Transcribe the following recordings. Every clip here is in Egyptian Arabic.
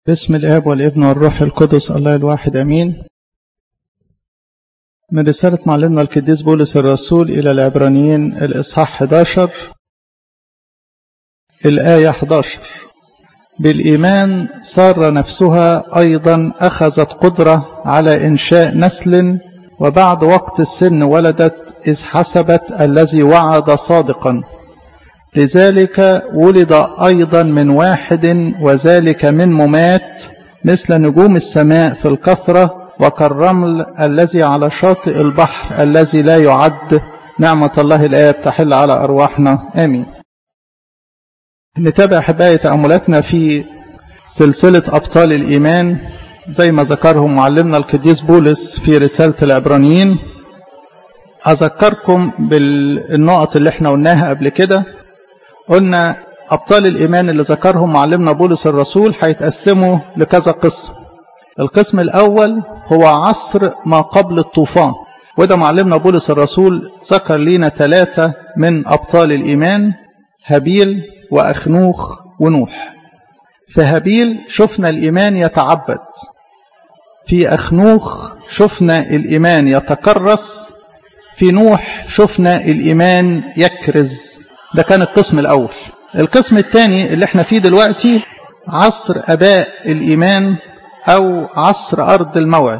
باسم الآب والابن والروح القدس الله الواحد أمين من رسالة معلمنا القديس بولس الرسول إلى العبرانيين الإصحاح 11 الآية 11 بالإيمان سار نفسها أيضا أخذت قدرة على إنشاء نسل وبعد وقت السن ولدت إذ حسبت الذي وعد صادقا لذلك ولد أيضا من واحد وذلك من ممات مثل نجوم السماء في الكثرة وكالرمل الذي على شاطئ البحر الذي لا يعد نعمة الله الآب تحل على أرواحنا آمين نتابع حباية تأملاتنا في سلسلة أبطال الإيمان زي ما ذكرهم معلمنا القديس بولس في رسالة العبرانيين أذكركم بالنقط اللي احنا قلناها قبل كده قلنا أبطال الإيمان اللي ذكرهم معلمنا بولس الرسول هيتقسموا لكذا قسم القسم الأول هو عصر ما قبل الطوفان وده معلمنا بولس الرسول ذكر لنا ثلاثة من أبطال الإيمان هابيل وأخنوخ ونوح في هابيل شفنا الإيمان يتعبد في أخنوخ شفنا الإيمان يتكرس في نوح شفنا الإيمان يكرز ده كان القسم الأول القسم الثاني اللي احنا فيه دلوقتي عصر أباء الإيمان أو عصر أرض الموعد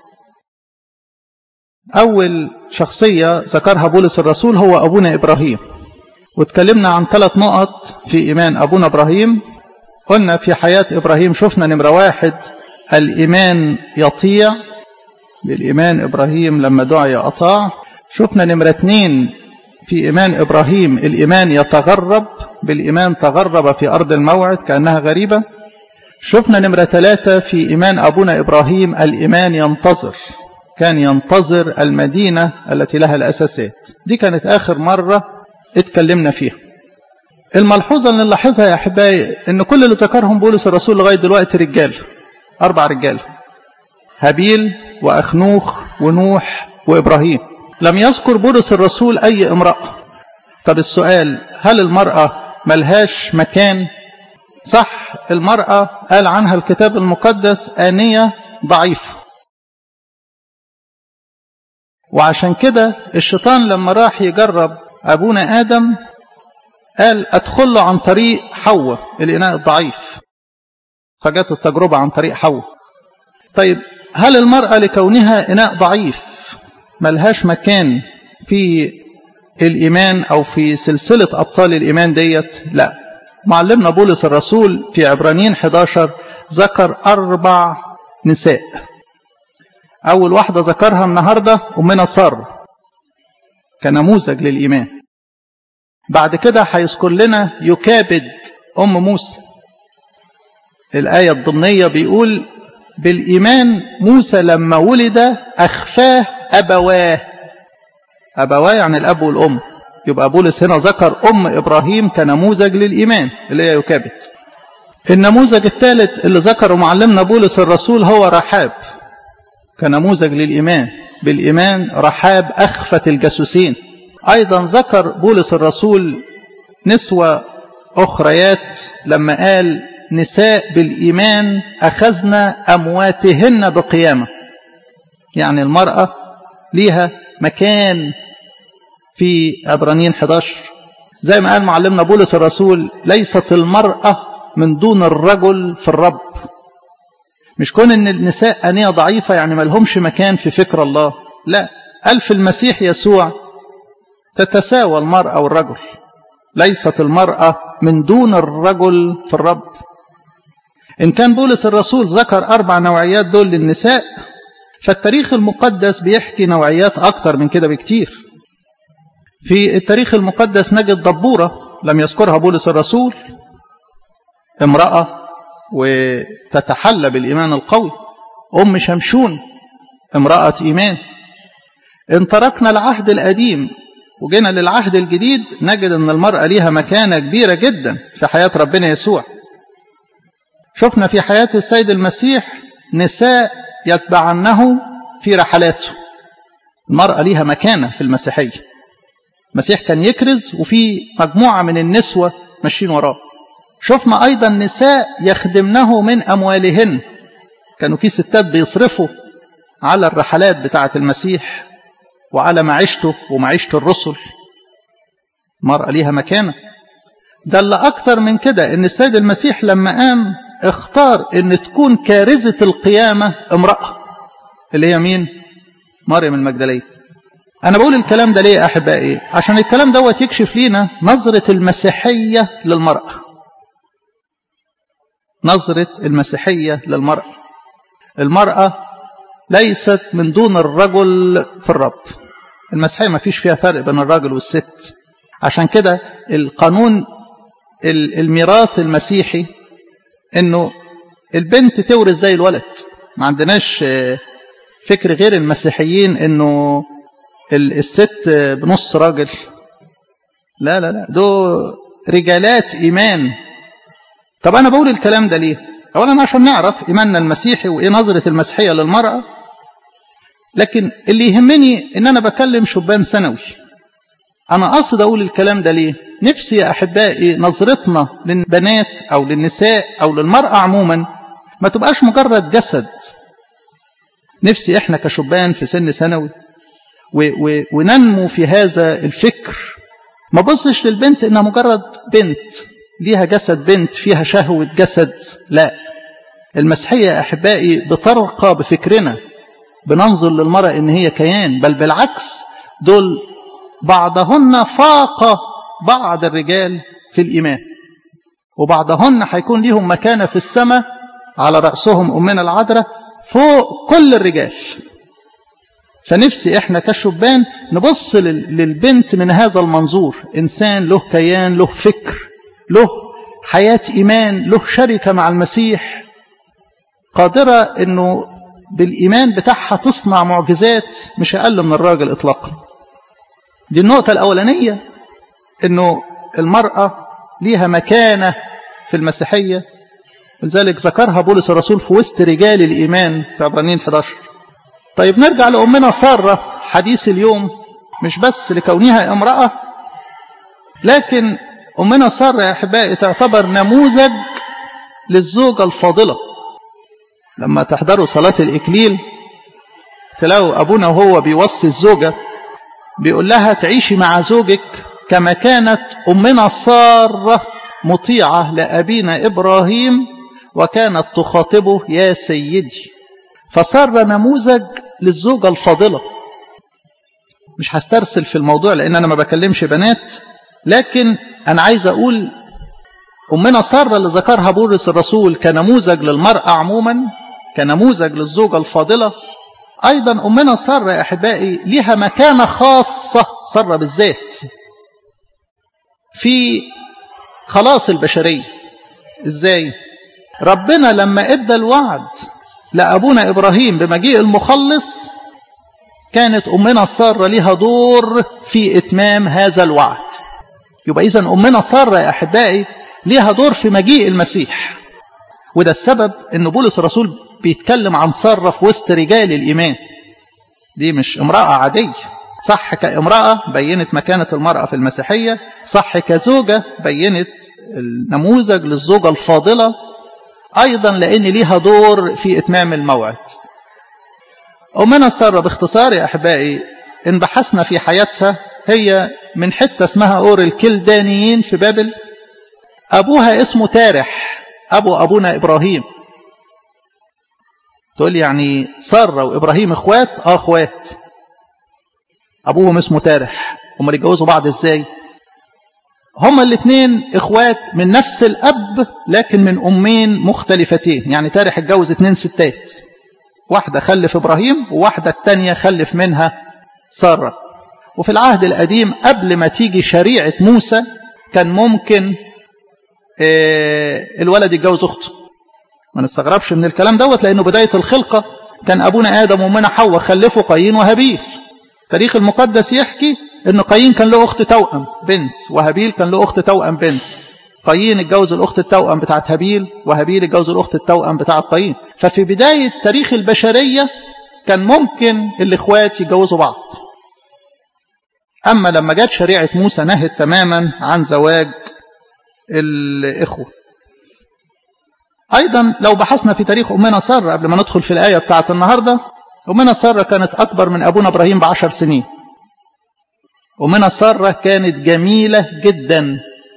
أول شخصية ذكرها بولس الرسول هو أبونا إبراهيم واتكلمنا عن ثلاث نقط في إيمان أبونا إبراهيم قلنا في حياة إبراهيم شفنا نمرة واحد الإيمان يطيع بالإيمان إبراهيم لما دعي أطاع شفنا نمرة اثنين في إيمان إبراهيم الإيمان يتغرب بالإيمان تغرب في أرض الموعد كأنها غريبة شفنا نمرة ثلاثة في إيمان أبونا إبراهيم الإيمان ينتظر كان ينتظر المدينة التي لها الأساسات دي كانت آخر مرة اتكلمنا فيها الملحوظة اللي نلاحظها يا أحبائي إن كل اللي ذكرهم بولس الرسول لغاية دلوقتي رجال أربع رجال هابيل وأخنوخ ونوح وإبراهيم لم يذكر بولس الرسول أي امرأة طب السؤال هل المرأة ملهاش مكان صح المرأة قال عنها الكتاب المقدس آنية ضعيفة وعشان كده الشيطان لما راح يجرب أبونا آدم قال أدخل له عن طريق حواء الإناء الضعيف فجت التجربة عن طريق حواء طيب هل المرأة لكونها إناء ضعيف ملهاش مكان في الإيمان أو في سلسلة أبطال الإيمان ديت لا معلمنا بولس الرسول في عبرانيين 11 ذكر أربع نساء أول واحدة ذكرها النهاردة أمنا سارة كنموذج للإيمان بعد كده هيذكر لنا يكابد أم موسى الآية الضمنية بيقول بالإيمان موسى لما ولد أخفاه أبواه أبواه يعني الأب والأم يبقى بولس هنا ذكر أم إبراهيم كنموذج للإيمان اللي هي يكابت النموذج الثالث اللي ذكره معلمنا بولس الرسول هو رحاب كنموذج للإيمان بالإيمان رحاب أخفت الجاسوسين أيضا ذكر بولس الرسول نسوة أخريات لما قال نساء بالإيمان أخذنا أمواتهن بقيامة يعني المرأة ليها مكان في عبرانيين 11 زي ما قال معلمنا بولس الرسول ليست المرأة من دون الرجل في الرب مش كون ان النساء أنية ضعيفة يعني ما لهمش مكان في فكر الله لا قال في المسيح يسوع تتساوى المرأة والرجل ليست المرأة من دون الرجل في الرب إن كان بولس الرسول ذكر أربع نوعيات دول للنساء فالتاريخ المقدس بيحكي نوعيات أكتر من كده بكتير في التاريخ المقدس نجد دبورة لم يذكرها بولس الرسول امرأة وتتحلى بالإيمان القوي أم شمشون امرأة إيمان إن تركنا العهد القديم وجينا للعهد الجديد نجد أن المرأة ليها مكانة كبيرة جدا في حياة ربنا يسوع شفنا في حياة السيد المسيح نساء يتبعنه في رحلاته المرأة ليها مكانة في المسيحية المسيح كان يكرز وفي مجموعة من النسوة ماشيين وراه شفنا أيضا نساء يخدمنه من أموالهن كانوا في ستات بيصرفوا على الرحلات بتاعة المسيح وعلى معيشته ومعيشة الرسل مرأة ليها مكانة ده اللي أكتر من كده إن السيد المسيح لما قام اختار إن تكون كارزة القيامة امرأة اللي هي مين؟ مريم المجدلية أنا بقول الكلام ده ليه يا أحبائي؟ عشان الكلام دوت يكشف لينا نظرة المسيحية للمرأة نظرة المسيحية للمرأة المرأة ليست من دون الرجل في الرب المسيحية ما فيش فيها فرق بين الراجل والست عشان كده القانون الميراث المسيحي انه البنت تورث زي الولد ما عندناش فكر غير المسيحيين انه الست بنص راجل لا لا لا دول رجالات ايمان طب انا بقول الكلام ده ليه اولا عشان نعرف ايماننا المسيحي وايه نظره المسيحيه للمراه لكن اللي يهمني ان انا بكلم شبان ثانوي انا قصد اقول الكلام ده ليه نفسي يا احبائي نظرتنا للبنات او للنساء او للمراه عموما ما تبقاش مجرد جسد نفسي احنا كشبان في سن ثانوي وننمو في هذا الفكر ما بصش للبنت انها مجرد بنت ليها جسد بنت فيها شهوة جسد لا المسيحية يا أحبائي بترقى بفكرنا بننظر للمرأة إن هي كيان بل بالعكس دول بعضهن فاق بعض الرجال في الإيمان وبعضهن هيكون ليهم مكانة في السماء على رأسهم أمنا العذراء فوق كل الرجال فنفسي احنا كشبان نبص للبنت من هذا المنظور انسان له كيان له فكر له حياة ايمان له شركة مع المسيح قادرة انه بالايمان بتاعها تصنع معجزات مش اقل من الراجل اطلاقا دي النقطة الاولانية انه المرأة ليها مكانة في المسيحية لذلك ذكرها بولس الرسول في وسط رجال الايمان في عبرانيين 11 طيب نرجع لأمنا سارة حديث اليوم مش بس لكونها امرأة لكن أمنا سارة يا أحبائي تعتبر نموذج للزوجة الفاضلة لما تحضروا صلاة الإكليل تلاقوا أبونا وهو بيوصي الزوجة بيقول لها تعيشي مع زوجك كما كانت أمنا سارة مطيعة لأبينا إبراهيم وكانت تخاطبه يا سيدي فصار نموذج للزوجة الفاضلة مش هسترسل في الموضوع لأن أنا ما بكلمش بنات لكن أنا عايز أقول أمنا سارة اللي ذكرها بولس الرسول كنموذج للمرأة عموما كنموذج للزوجة الفاضلة أيضا أمنا سارة يا أحبائي لها مكانة خاصة سارة بالذات في خلاص البشرية إزاي ربنا لما إدى الوعد لأبونا إبراهيم بمجيء المخلص كانت أمنا سارة لها دور في إتمام هذا الوعد يبقى إذن أمنا سارة يا أحبائي لها دور في مجيء المسيح وده السبب أن بولس الرسول بيتكلم عن سارة في وسط رجال الإيمان دي مش امرأة عادية صح كامرأة بينت مكانة المرأة في المسيحية صح كزوجة بينت النموذج للزوجة الفاضلة أيضا لأن ليها دور في إتمام الموعد أمنا سارة باختصار يا أحبائي إن بحثنا في حياتها هي من حتة اسمها أور الكلدانيين في بابل أبوها اسمه تارح أبو أبونا إبراهيم تقول يعني سارة وإبراهيم إخوات آه إخوات أبوهم اسمه تارح هم يتجوزوا بعض إزاي هما الاثنين اخوات من نفس الاب لكن من امين مختلفتين يعني تارح اتجوز اثنين ستات واحدة خلف ابراهيم وواحدة التانية خلف منها سارة وفي العهد القديم قبل ما تيجي شريعة موسى كان ممكن الولد يتجوز اخته ما نستغربش من الكلام دوت لانه بداية الخلقة كان ابونا ادم وامنا حواء خلفوا قايين وهابيل التاريخ المقدس يحكي ان قايين كان له اخت توأم بنت وهابيل كان له اخت توأم بنت قايين اتجوز الاخت التوأم بتاعت هابيل وهابيل اتجوز الاخت التوأم بتاعت قايين ففي بداية تاريخ البشرية كان ممكن الاخوات يتجوزوا بعض اما لما جت شريعة موسى نهت تماما عن زواج الاخوة أيضا لو بحثنا في تاريخ أمنا سارة قبل ما ندخل في الآية بتاعة النهاردة أمنا سارة كانت أكبر من أبونا إبراهيم بعشر سنين أمنا سارة كانت جميلة جدا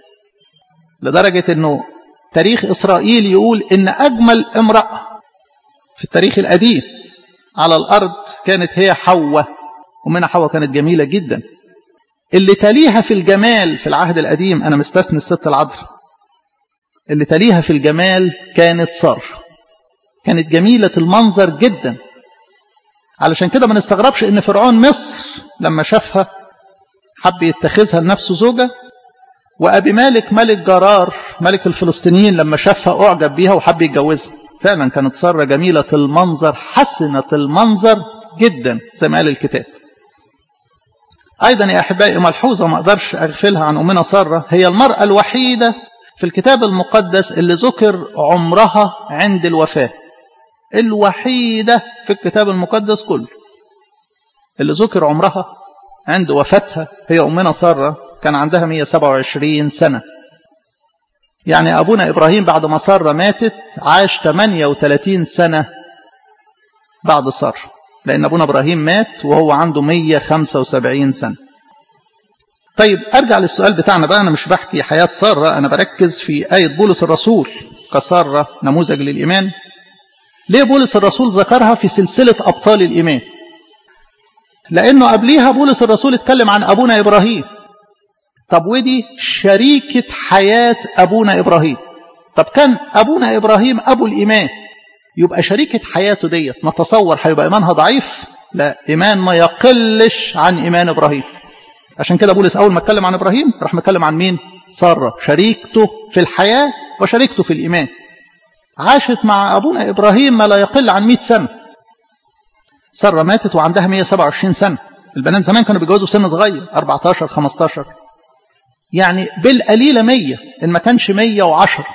لدرجة أنه تاريخ إسرائيل يقول إن أجمل امرأة في التاريخ القديم على الأرض كانت هي حواء أمنا حواء كانت جميلة جدا اللي تليها في الجمال في العهد القديم أنا مستثني الست العذراء اللي تليها في الجمال كانت سار كانت جميلة المنظر جدا علشان كده ما نستغربش ان فرعون مصر لما شافها حب يتخذها لنفسه زوجة وأبي مالك ملك جرار ملك الفلسطينيين لما شافها أعجب بيها وحب يتجوزها فعلا كانت سارة جميلة المنظر حسنة المنظر جدا زي ما قال الكتاب أيضا يا أحبائي ملحوظة ما أقدرش أغفلها عن أمنا سارة هي المرأة الوحيدة في الكتاب المقدس اللي ذكر عمرها عند الوفاة الوحيدة في الكتاب المقدس كله اللي ذكر عمرها عند وفاتها هي أمنا سارة كان عندها 127 سنة يعني أبونا إبراهيم بعد ما سارة ماتت عاش 38 سنة بعد سارة لأن أبونا إبراهيم مات وهو عنده 175 سنة طيب أرجع للسؤال بتاعنا بقى أنا مش بحكي حياة سارة أنا بركز في آية بولس الرسول كسارة نموذج للإيمان ليه بولس الرسول ذكرها في سلسلة أبطال الإيمان لأنه قبليها بولس الرسول اتكلم عن أبونا إبراهيم طب ودي شريكة حياة أبونا إبراهيم طب كان أبونا إبراهيم أبو الإيمان يبقى شريكة حياته ديت نتصور هيبقى إيمانها ضعيف لا إيمان ما يقلش عن إيمان إبراهيم عشان كده بولس أول ما اتكلم عن إبراهيم راح متكلم عن مين سارة شريكته في الحياة وشريكته في الإيمان عاشت مع أبونا إبراهيم ما لا يقل عن 100 سنة سارة ماتت وعندها 127 سنة البنات زمان كانوا بيتجوزوا سن صغير 14 15 يعني بالقليلة 100 إن ما كانش 110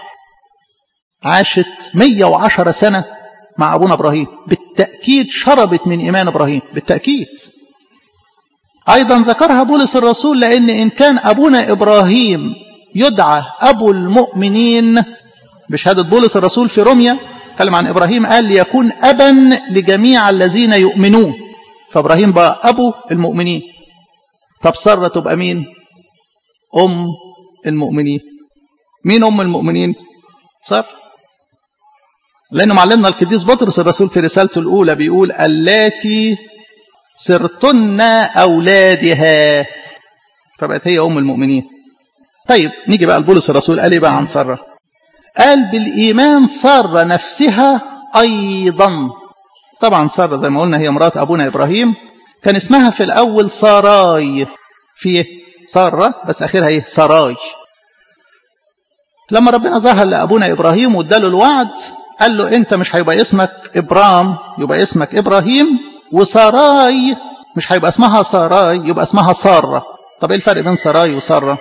عاشت 110 سنة مع أبونا إبراهيم بالتأكيد شربت من إيمان إبراهيم بالتأكيد أيضا ذكرها بولس الرسول لأن إن كان أبونا إبراهيم يدعى أبو المؤمنين بشهادة بولس الرسول في روميا تكلم عن إبراهيم قال ليكون أبا لجميع الذين يؤمنون فإبراهيم بقى أبو المؤمنين طب سارة تبقى مين أم المؤمنين مين أم المؤمنين سارة لأنه معلمنا القديس بطرس الرسول في رسالته الأولى بيقول اللاتي صرتن أولادها فبقت هي أم المؤمنين طيب نيجي بقى لبولس الرسول قال ايه بقى عن سارة قال بالإيمان سارة نفسها أيضا طبعا سارة زي ما قلنا هي مرات أبونا إبراهيم كان اسمها في الأول ساراي في سارة بس آخرها إيه ساراي لما ربنا ظهر لأبونا إبراهيم واداله الوعد قال له أنت مش هيبقى اسمك إبرام يبقى اسمك إبراهيم وساراي مش هيبقى اسمها ساراي يبقى اسمها سارة طب إيه الفرق بين ساراي وسارة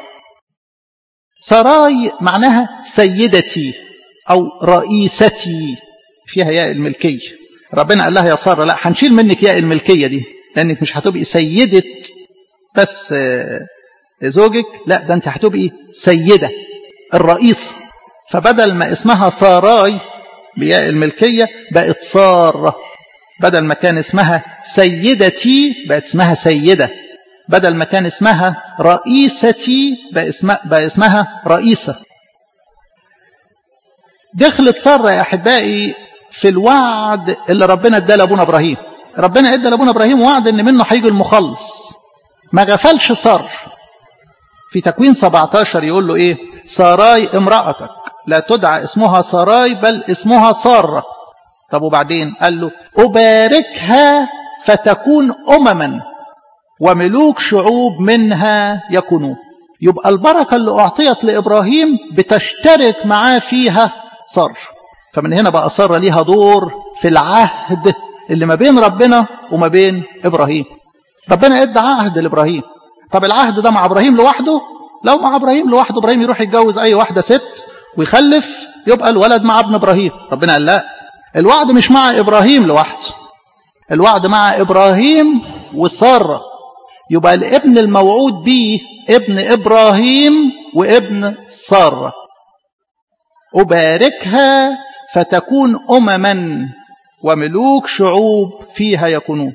سراي معناها سيدتي أو رئيستي فيها ياء الملكية ربنا قال لها يا سارة لا هنشيل منك ياء الملكية دي لأنك مش هتبقي سيدة بس زوجك لا ده أنت هتبقي سيدة الرئيس فبدل ما اسمها ساراي بياء الملكية بقت سارة بدل ما كان اسمها سيدتي بقت اسمها سيدة بدل ما كان اسمها رئيستي بقى اسمها, بقى اسمها رئيسة دخلت سارة يا أحبائي في الوعد اللي ربنا ادى لأبونا إبراهيم ربنا ادى لأبونا إبراهيم وعد إن منه هيجي المخلص ما غفلش سار في تكوين 17 يقول له إيه ساراي امرأتك لا تدعى اسمها ساراي بل اسمها سارة طب وبعدين قال له أباركها فتكون أمما وملوك شعوب منها يكونون يبقى البركة اللي أعطيت لإبراهيم بتشترك معاه فيها صار فمن هنا بقى صار ليها دور في العهد اللي ما بين ربنا وما بين إبراهيم ربنا ادى عهد لإبراهيم طب العهد ده مع إبراهيم لوحده لو مع إبراهيم لوحده إبراهيم يروح يتجوز أي واحدة ست ويخلف يبقى الولد مع ابن إبراهيم ربنا قال لا الوعد مش مع إبراهيم لوحده الوعد مع إبراهيم وسارة يبقى الابن الموعود به ابن إبراهيم وابن سارة أباركها فتكون أمما وملوك شعوب فيها يكونون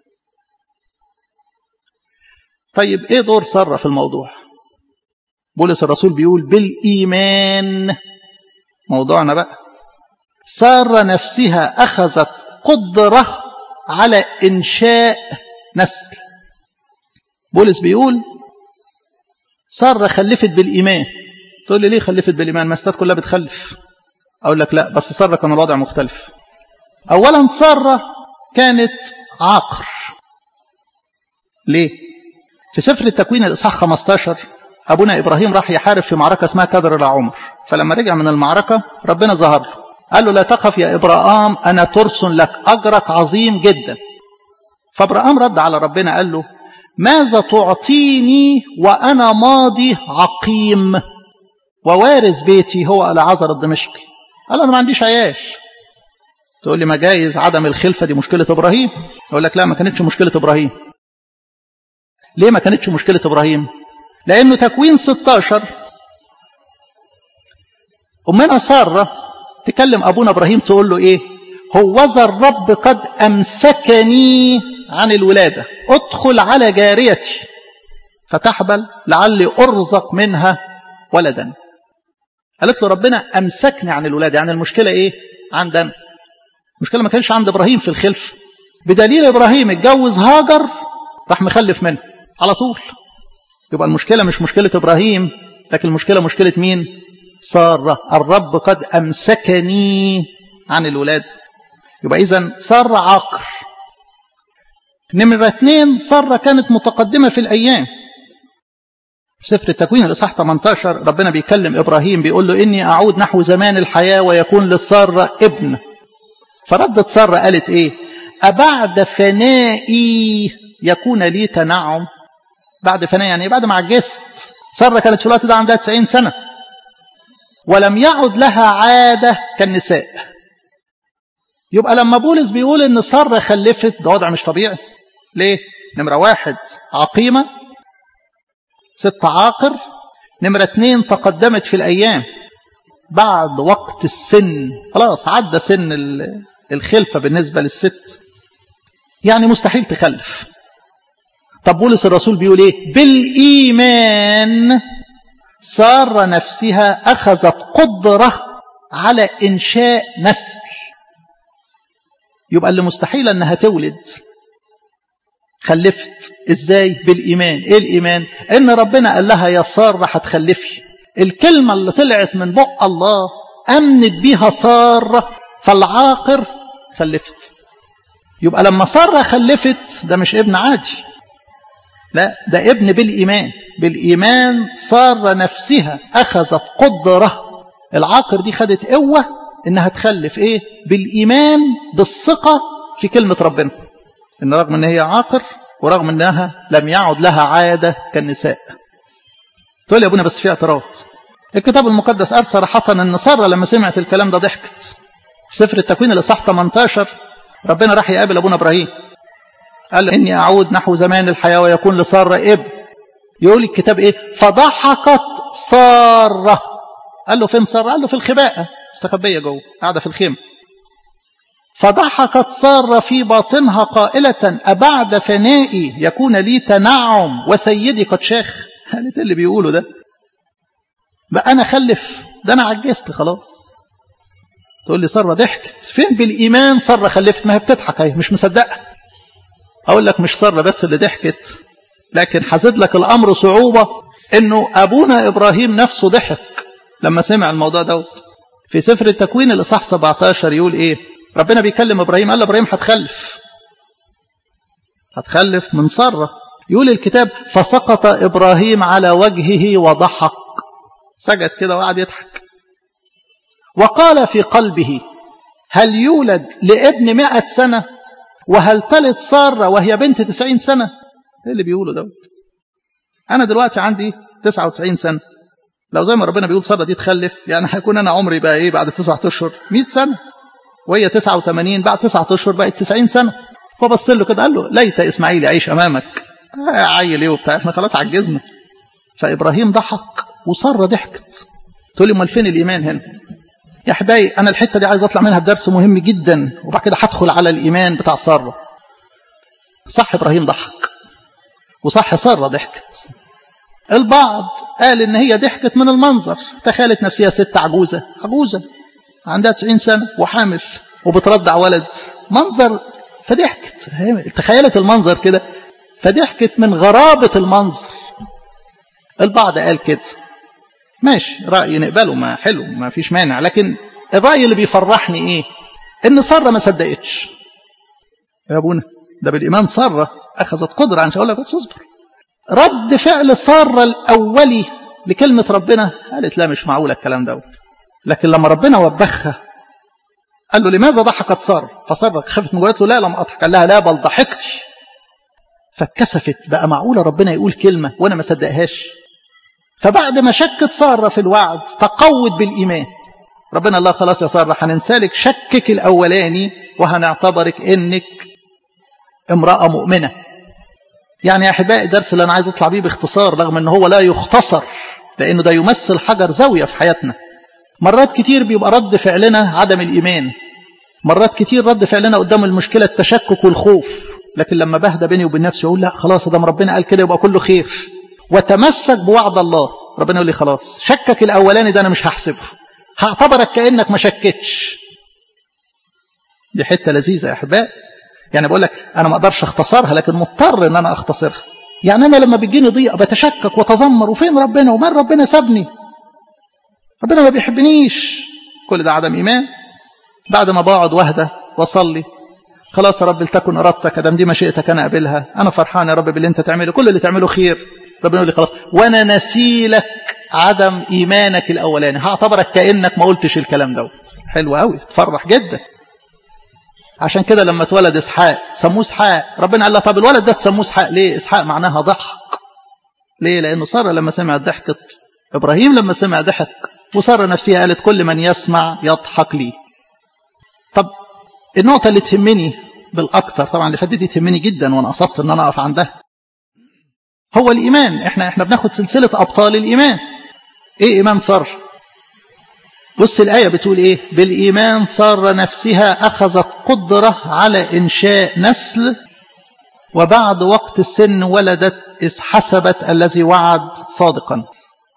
طيب ايه دور سارة في الموضوع بولس الرسول بيقول بالإيمان موضوعنا بقى سارة نفسها أخذت قدرة على إنشاء نسل بولس بيقول سارة خلفت بالإيمان تقول لي ليه خلفت بالإيمان ما الستات كلها بتخلف أقول لك لا بس سارة كان الوضع مختلف أولا سارة كانت عاقر ليه في سفر التكوين الإصحاح 15 أبونا إبراهيم راح يحارب في معركة اسمها كدر العمر فلما رجع من المعركة ربنا ظهر له قال له لا تخف يا إبراهام أنا ترس لك أجرك عظيم جدا فإبراهام رد على ربنا قال له ماذا تعطيني وأنا ماضي عقيم ووارث بيتي هو العذر الدمشقي قال أنا ما عنديش عياش تقول لي ما جايز عدم الخلفة دي مشكلة إبراهيم أقول لك لا ما كانتش مشكلة إبراهيم ليه ما كانتش مشكلة إبراهيم لأنه تكوين 16 أمنا سارة تكلم أبونا إبراهيم تقول له إيه هوذا الرب قد أمسكني عن الولادة ادخل على جاريتي فتحبل لعلي أرزق منها ولدا قالت له ربنا أمسكني عن الولادة يعني المشكلة إيه عندنا المشكلة ما كانش عند إبراهيم في الخلف بدليل إبراهيم اتجوز هاجر راح مخلف منه على طول يبقى المشكلة مش مشكلة إبراهيم لكن المشكلة مشكلة مين سارة الرب قد أمسكني عن الولادة يبقى إذا سارة عاقر نمرة اثنين سارة كانت متقدمة في الأيام في سفر التكوين الإصحاح 18 ربنا بيكلم إبراهيم بيقول له إني أعود نحو زمان الحياة ويكون للسارة ابن فردت سارة قالت إيه أبعد فنائي يكون لي تنعم بعد فناء يعني بعد ما عجزت سارة كانت في الوقت ده عندها 90 سنة ولم يعد لها عادة كالنساء يبقى لما بولس بيقول ان سارة خلفت ده وضع مش طبيعي ليه نمرة واحد عقيمة ست عاقر نمرة اتنين تقدمت في الأيام بعد وقت السن خلاص عدى سن الخلفة بالنسبة للست يعني مستحيل تخلف طب بولس الرسول بيقول ايه بالإيمان سارة نفسها أخذت قدرة على إنشاء نسل يبقى اللي مستحيل أنها تولد خلفت إزاي بالإيمان إيه الإيمان إن ربنا قال لها يا سارة هتخلفي الكلمة اللي طلعت من بق الله أمنت بيها سارة فالعاقر خلفت يبقى لما سارة خلفت ده مش ابن عادي لا ده ابن بالإيمان بالإيمان سارة نفسها أخذت قدرة العاقر دي خدت قوة إنها تخلف إيه بالإيمان بالثقة في كلمة ربنا إن رغم إن هي عاقر ورغم إنها لم يعد لها عادة كالنساء تقول يا أبونا بس في اعتراض الكتاب المقدس قال صراحة إن سارة لما سمعت الكلام ده ضحكت في سفر التكوين الإصحاح 18 ربنا راح يقابل أبونا إبراهيم قال إني أعود نحو زمان الحياة ويكون لسارة ابن يقول الكتاب إيه فضحكت سارة قال له فين سارة قال له في الخباءة استخبية جوه قاعدة في الخيمة فضحكت سارة في باطنها قائلة أبعد فنائي يكون لي تنعم وسيدي قد شاخ قالت اللي بيقوله ده بقى أنا خلف ده أنا عجزت خلاص تقول لي سارة ضحكت فين بالإيمان سارة خلفت ما هي بتضحك اهي مش مصدقة أقول لك مش سارة بس اللي ضحكت لكن حزد لك الأمر صعوبة إنه أبونا إبراهيم نفسه ضحك لما سمع الموضوع دوت في سفر التكوين الإصحاح 17 يقول إيه ربنا بيكلم إبراهيم قال إبراهيم هتخلف هتخلف من سارة يقول الكتاب فسقط إبراهيم على وجهه وضحك سجد كده وقعد يضحك وقال في قلبه هل يولد لابن مئة سنة وهل تلد سارة وهي بنت تسعين سنة ايه اللي بيقوله دوت انا دلوقتي عندي 99 سنة لو زي ما ربنا بيقول سارة دي تخلف يعني هيكون انا عمري بقى ايه بعد تسعة اشهر 100 سنة وهي 89 بعد تسعة اشهر بقت 90 سنة فبص له كده قال له ليت اسماعيل يعيش امامك آه عيل ايه وبتاع احنا خلاص عجزنا فابراهيم ضحك وسارة ضحكت تقول لي امال فين الايمان هنا يا احبائي انا الحته دي عايز اطلع منها بدرس مهم جدا وبعد كده هدخل على الايمان بتاع ساره صح ابراهيم ضحك وصح ساره ضحكت البعض قال ان هي ضحكت من المنظر تخيلت نفسها ست عجوزه عجوزه عندها 90 سنه وحامل وبترضع ولد منظر فضحكت تخيلت المنظر كده فضحكت من غرابه المنظر البعض قال كده ماشي رأي نقبله ما حلو ما فيش مانع لكن الرأي اللي بيفرحني ايه ان سارة ما صدقتش يا ابونا ده بالإيمان سارة أخذت قدرة عشان أقول لك بس اصبر رد فعل سارة الأولي لكلمة ربنا قالت لا مش معقولة الكلام دوت لكن لما ربنا وبخها قال له لماذا ضحكت سارة فسارة خافت من جوه له لا لم أضحك قال لها لا بل ضحكتي فاتكسفت بقى معقولة ربنا يقول كلمة وأنا ما صدقهاش فبعد ما شكت سارة في الوعد تقوت بالإيمان ربنا الله خلاص يا سارة هننسالك شكك الأولاني وهنعتبرك إنك امرأة مؤمنة يعني يا أحبائي الدرس اللي أنا عايز أطلع بيه باختصار رغم أنه هو لا يختصر لأنه ده يمثل حجر زاوية في حياتنا مرات كتير بيبقى رد فعلنا عدم الإيمان مرات كتير رد فعلنا قدام المشكلة التشكك والخوف لكن لما بهدى بيني وبين نفسي أقول لا خلاص ده ربنا قال كده يبقى كله خير وتمسك بوعد الله ربنا يقول لي خلاص شكك الأولاني ده أنا مش هحسبه هعتبرك كأنك ما شكتش دي حتة لذيذة يا أحبائي يعني بقول لك أنا ما أقدرش أختصرها لكن مضطر إن أنا أختصرها يعني أنا لما بتجيني ضيقة بتشكك وتذمر وفين ربنا ومن ربنا سابني ربنا ما بيحبنيش كل ده عدم إيمان بعد ما بقعد واهدى واصلي خلاص يا رب لتكن ارادتك ادام دي مشيئتك انا اقبلها انا فرحان يا رب باللي انت تعمله كل اللي تعمله خير ربنا يقول لي خلاص وانا نسيلك عدم ايمانك الاولاني هعتبرك كانك ما قلتش الكلام دوت حلو قوي تفرح جدا عشان كده لما اتولد اسحاق سموه اسحاق ربنا قال له طب الولد ده تسموه اسحاق ليه اسحاق معناها ضحك ليه لانه ساره لما سمع ضحكت ابراهيم لما سمع ضحك وساره نفسها قالت كل من يسمع يضحك لي طب النقطه اللي تهمني بالاكثر طبعا اللي فاتت دي تهمني جدا وانا قصدت ان انا اقف عندها هو الايمان احنا احنا بناخد سلسله ابطال الايمان ايه ايمان ساره بص الآية بتقول إيه بالإيمان سار نفسها أخذت قدرة على إنشاء نسل وبعد وقت السن ولدت إذ حسبت الذي وعد صادقا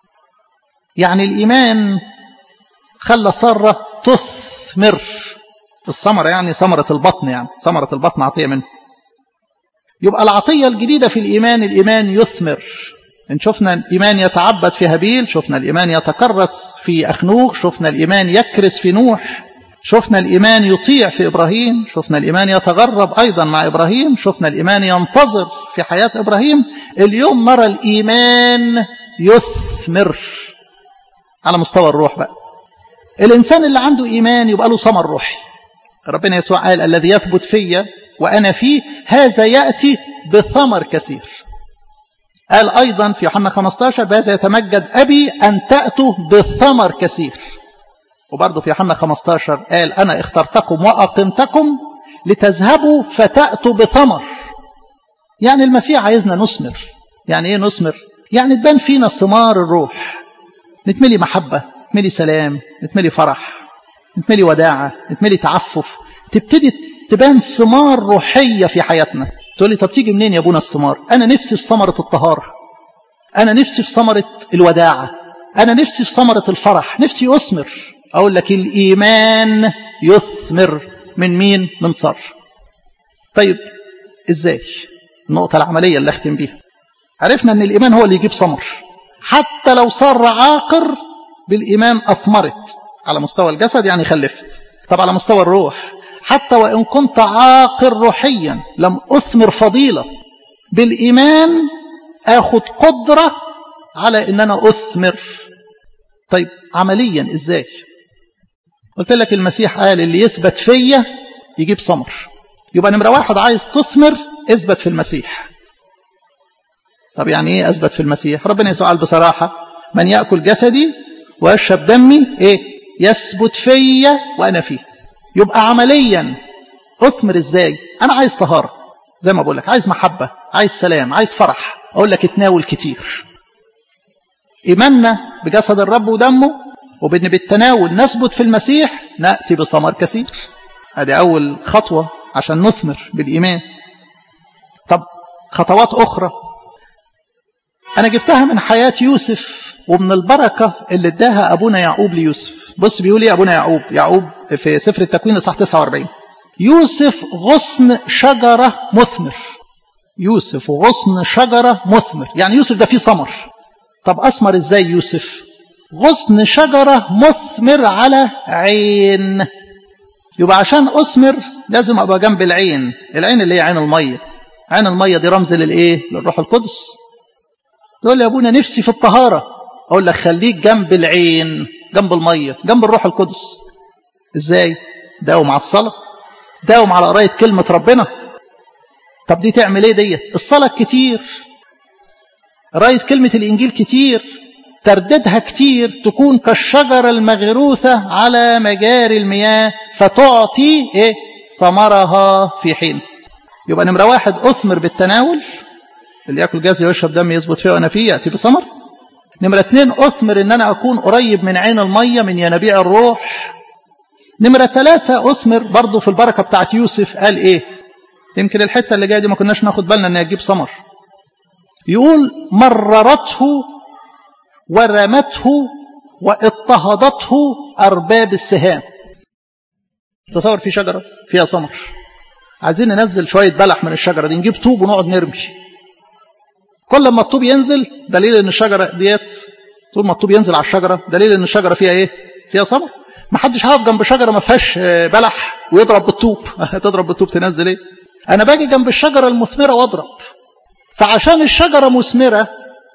يعني الإيمان خلى سارة تثمر الثمرة يعني ثمرة البطن يعني ثمرة البطن عطية منه يبقى العطية الجديدة في الإيمان الإيمان يثمر إن شفنا الإيمان يتعبد في هابيل شفنا الإيمان يتكرس في أخنوخ شفنا الإيمان يكرس في نوح شفنا الإيمان يطيع في إبراهيم شفنا الإيمان يتغرب أيضا مع إبراهيم شفنا الإيمان ينتظر في حياة إبراهيم اليوم نرى الإيمان يثمر على مستوى الروح بقى الإنسان اللي عنده إيمان يبقى له ثمر روحي ربنا يسوع قال الذي يثبت فيا وأنا فيه هذا يأتي بثمر كثير قال أيضا في يوحنا 15 بهذا يتمجد أبي أن تأتوا بثمر كثير وبرضه في يوحنا 15 قال أنا اخترتكم وأقمتكم لتذهبوا فتأتوا بثمر يعني المسيح عايزنا نثمر يعني إيه نثمر؟ يعني تبان فينا ثمار الروح نتملي محبة نتملي سلام نتملي فرح نتملي وداعة نتملي تعفف تبتدي تبان ثمار روحية في حياتنا تقول لي طب تيجي منين يا ابونا الثمار انا نفسي في ثمره الطهاره انا نفسي في ثمره الوداعه انا نفسي في ثمره الفرح نفسي اثمر اقول لك الايمان يثمر من مين من صر طيب ازاي النقطه العمليه اللي اختم بيها عرفنا ان الايمان هو اللي يجيب ثمر حتى لو صار عاقر بالايمان اثمرت على مستوى الجسد يعني خلفت طب على مستوى الروح حتى وإن كنت عاقر روحيا لم أثمر فضيلة بالإيمان آخد قدرة على أن أنا أثمر طيب عمليا إزاي قلت لك المسيح قال اللي يثبت فيا يجيب ثمر يبقى نمرة واحد عايز تثمر اثبت في المسيح طب يعني ايه اثبت في المسيح ربنا يسوع قال بصراحة من يأكل جسدي ويشرب دمي ايه يثبت فيا وأنا فيه يبقى عمليا اثمر ازاي انا عايز طهاره زي ما بقول لك عايز محبه عايز سلام عايز فرح اقول لك اتناول كتير ايماننا بجسد الرب ودمه وبان بالتناول نثبت في المسيح ناتي بثمر كثير ادي اول خطوه عشان نثمر بالايمان طب خطوات اخرى انا جبتها من حياه يوسف ومن البركه اللي اداها ابونا يعقوب ليوسف بص بيقول ايه ابونا يعقوب يعقوب في سفر التكوين اصحاح 49 يوسف غصن شجره مثمر يوسف غصن شجره مثمر يعني يوسف ده فيه ثمر طب اثمر ازاي يوسف غصن شجره مثمر على عين يبقى عشان اثمر لازم ابقى جنب العين العين اللي هي عين الميه عين الميه دي رمز للايه للروح القدس تقول لي يا ابونا نفسي في الطهاره اقول لك خليك جنب العين جنب الميه جنب الروح القدس ازاي داوم على الصلاه داوم على قرايه كلمه ربنا طب دي تعمل ايه ديت الصلاه كتير قرايه كلمه الانجيل كتير ترددها كتير تكون كالشجرة المغروثة على مجاري المياه فتعطي إيه؟ ثمرها في حين يبقى نمرة واحد أثمر بالتناول اللي يأكل جازي ويشرب دم يثبت فيه وأنا فيه يأتي بثمر نمرة اتنين أثمر إن أنا أكون قريب من عين المية من ينابيع الروح نمرة ثلاثة أثمر برضو في البركة بتاعت يوسف قال إيه يمكن الحتة اللي جاية دي ما كناش ناخد بالنا إنها تجيب ثمر يقول مررته ورمته واضطهدته أرباب السهام تصور في شجرة فيها ثمر عايزين ننزل شوية بلح من الشجرة دي نجيب طوب ونقعد نرمي كل ما الطوب ينزل دليل ان الشجرة ديت طول ما الطوب ينزل على الشجرة دليل ان الشجرة فيها ايه فيها ثمر ما حدش هيقف جنب شجرة ما فيهاش بلح ويضرب بالطوب تضرب بالطوب تنزل ايه انا باجي جنب الشجرة المثمرة واضرب فعشان الشجرة مثمرة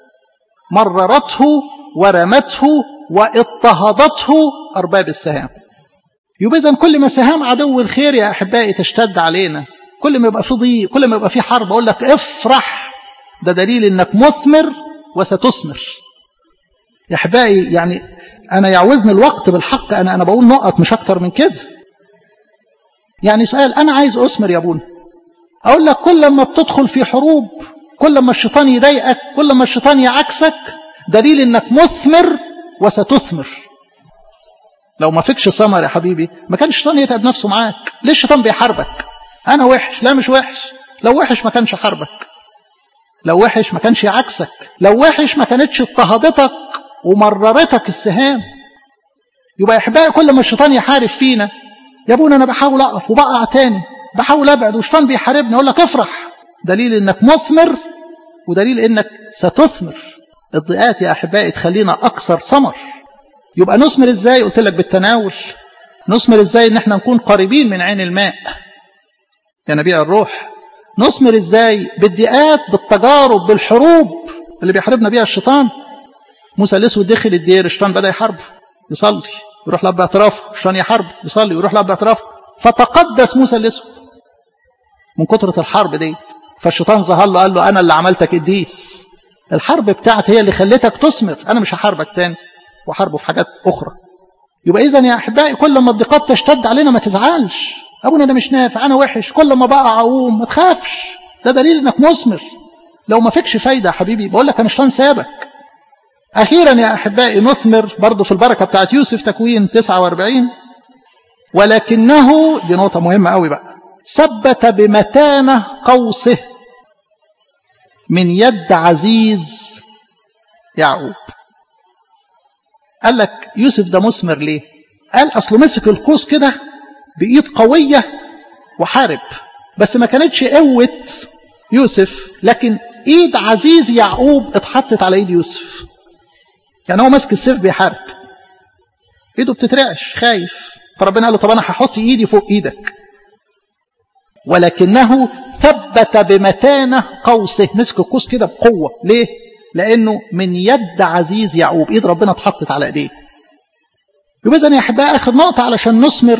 مررته ورمته واضطهدته أرباب السهام يبقى إذن كل ما سهام عدو الخير يا أحبائي تشتد علينا كل ما يبقى في ضيق كل ما يبقى في حرب أقول لك افرح ده دليل إنك مثمر وستثمر يا أحبائي يعني أنا يعوزني الوقت بالحق أنا أنا بقول نقط مش أكتر من كده يعني سؤال أنا عايز أثمر يا أبونا أقول لك كل ما بتدخل في حروب كل ما الشيطان يضايقك كل ما الشيطان يعكسك دليل انك مثمر وستثمر لو ما فيكش ثمر يا حبيبي ما كان الشيطان يتعب نفسه معاك ليه الشيطان بيحاربك انا وحش لا مش وحش لو وحش ما كانش حاربك لو وحش ما كانش يعكسك لو وحش ما كانتش اضطهدتك ومررتك السهام يبقى يا احبائي كل ما الشيطان يحارب فينا يا ابونا انا بحاول اقف وبقع تاني بحاول ابعد والشيطان بيحاربني اقول لك افرح دليل انك مثمر ودليل انك ستثمر الضيقات يا احبائي تخلينا اكثر ثمر يبقى نثمر ازاي قلت لك بالتناول نثمر ازاي ان احنا نكون قريبين من عين الماء ينابيع الروح نثمر ازاي بالضيقات بالتجارب بالحروب اللي بيحاربنا بيها الشيطان موسى الاسود دخل الدير الشيطان بدا يحاربه يصلي يروح لاب اعترافه الشيطان يحاربه يصلي ويروح لاب اعترافه فتقدس موسى الاسود من كثره الحرب ديت فالشيطان ظهر له قال له انا اللي عملتك قديس الحرب بتاعتي هي اللي خلتك تثمر انا مش هحاربك تاني وحاربه في حاجات اخرى يبقى اذا يا احبائي كل ما الضيقات تشتد علينا ما تزعلش ابونا انا مش نافع انا وحش كل ما بقع اقوم ما تخافش ده دليل انك مثمر لو ما فيكش فايده يا حبيبي بقول لك انا الشيطان سابك اخيرا يا احبائي نثمر برضه في البركه بتاعت يوسف تكوين 49 ولكنه دي نقطه مهمه قوي بقى ثبت بمتانه قوسه من يد عزيز يعقوب قال لك يوسف ده مثمر ليه قال اصله مسك القوس كده بايد قويه وحارب بس ما كانتش قوه يوسف لكن ايد عزيز يعقوب اتحطت على ايد يوسف يعني هو ماسك السيف بيحارب ايده بتترعش خايف فربنا قال له طب انا هحط ايدي فوق ايدك ولكنه ثبت بمتانه قوسه مسك القوس كده بقوه ليه لانه من يد عزيز يعقوب ايد ربنا اتحطت على ايديه يبقى اذا يا احبائي اخر نقطه علشان نثمر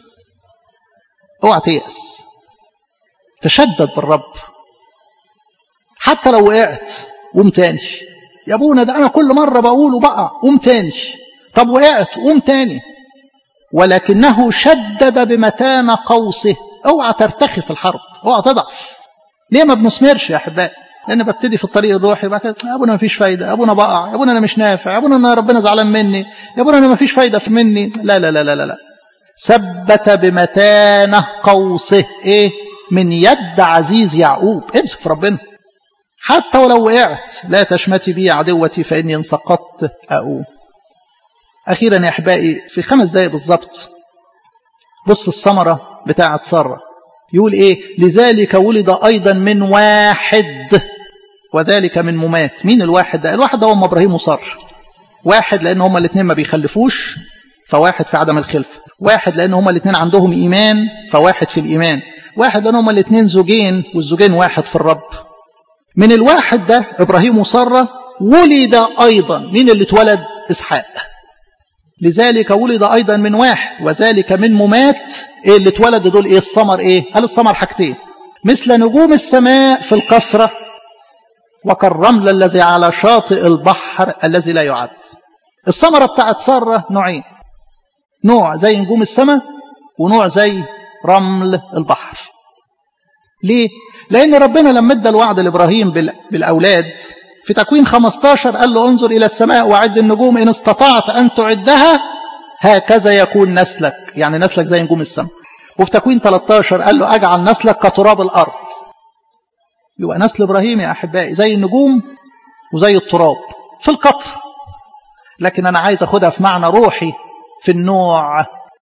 اوعى تيأس تشدد بالرب حتى لو وقعت قوم تاني يا ابونا ده انا كل مره بقول وبقع قوم تاني طب وقعت قوم تاني ولكنه شدد بمتانه قوسه اوعى ترتخي في الحرب اوعى تضعف ليه ما بنثمرش يا احبائي لان ببتدي في الطريق الروحي بعد كده ابونا ما فيش فايده ابونا بقع ابونا انا مش نافع ابونا انا ربنا زعلان مني يا ابونا انا ما فيش فايده في مني لا لا لا لا لا, لا. ثبت بمتانه قوسه ايه من يد عزيز يعقوب امسك في ربنا حتى ولو وقعت لا تشمتي بي عدوتي فاني ان سقطت اقوم اخيرا يا احبائي في خمس دقايق بالظبط بص الثمره بتاعه ساره يقول ايه لذلك ولد ايضا من واحد وذلك من ممات مين الواحد ده الواحد ده هو ام ابراهيم وساره واحد لان هما الاثنين ما بيخلفوش فواحد في عدم الخلفه واحد لان هما الاثنين عندهم ايمان فواحد في الايمان واحد لان هما الاثنين زوجين والزوجين واحد في الرب من الواحد ده ابراهيم وساره ولد ايضا مين اللي اتولد اسحاق لذلك ولد ايضا من واحد وذلك من ممات ايه اللي اتولد دول ايه الثمر ايه هل الثمر حاجتين مثل نجوم السماء في القصرة وكالرمل الذي على شاطئ البحر الذي لا يعد الثمرة بتاعت سارة نوعين نوع زي نجوم السماء ونوع زي رمل البحر ليه لان ربنا لما ادى الوعد لابراهيم بالاولاد في تكوين 15 قال له انظر إلى السماء وعد النجوم إن استطعت أن تعدها هكذا يكون نسلك يعني نسلك زي نجوم السماء وفي تكوين 13 قال له أجعل نسلك كتراب الأرض يبقى نسل إبراهيم يا أحبائي زي النجوم وزي التراب في القطر لكن أنا عايز أخدها في معنى روحي في النوع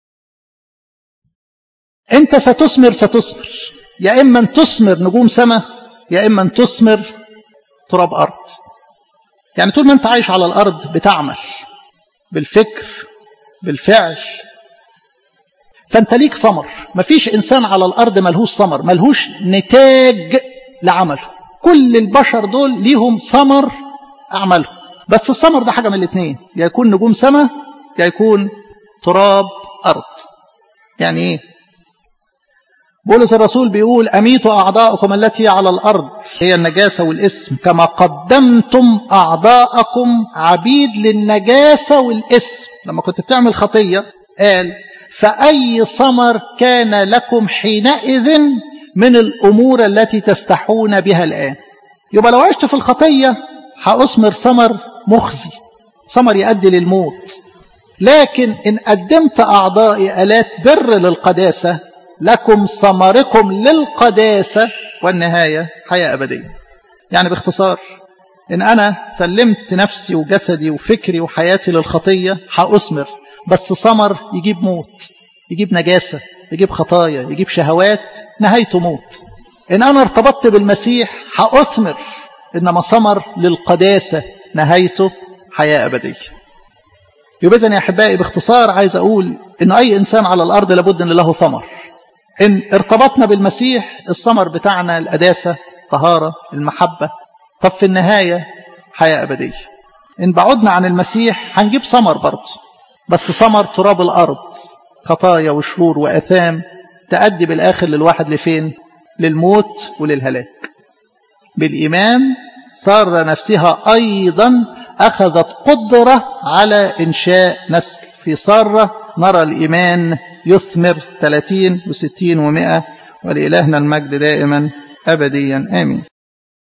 أنت ستثمر ستثمر يا إما أن تثمر نجوم سماء يا إما أن تثمر تراب أرض يعني طول ما أنت عايش على الأرض بتعمل بالفكر بالفعل فأنت ليك ثمر مفيش إنسان على الأرض ملهوش ثمر ملهوش نتاج لعمله كل البشر دول ليهم ثمر أعمالهم بس الثمر ده حاجة من الاثنين يا يكون نجوم سماء يا يكون تراب أرض يعني إيه بولس الرسول بيقول أميتوا أعضاءكم التي على الأرض هي النجاسة والإسم كما قدمتم أعضاءكم عبيد للنجاسة والإسم لما كنت بتعمل خطية قال فأي ثمر كان لكم حينئذ من الأمور التي تستحون بها الآن يبقى لو عشت في الخطية هأثمر ثمر مخزي ثمر يؤدي للموت لكن إن قدمت أعضائي آلات بر للقداسة لكم ثمركم للقداسة والنهاية حياة أبدية يعني باختصار إن أنا سلمت نفسي وجسدي وفكري وحياتي للخطية هأثمر بس ثمر يجيب موت يجيب نجاسة يجيب خطايا يجيب شهوات نهايته موت إن أنا ارتبطت بالمسيح هأثمر إنما ثمر للقداسة نهايته حياة أبدية يبقى إذن يا أحبائي باختصار عايز أقول إن أي إنسان على الأرض لابد أن له ثمر إن ارتبطنا بالمسيح الثمر بتاعنا القداسة طهارة المحبة طب في النهاية حياة أبدية إن بعدنا عن المسيح هنجيب ثمر برضه بس ثمر تراب الأرض خطايا وشرور وأثام تأدي بالآخر للواحد لفين للموت وللهلاك بالإيمان صار نفسها أيضا أخذت قدرة على إنشاء نسل في سارة نرى الإيمان يثمر 30 و60 و100 ولإلهنا المجد دائما أبديا آمين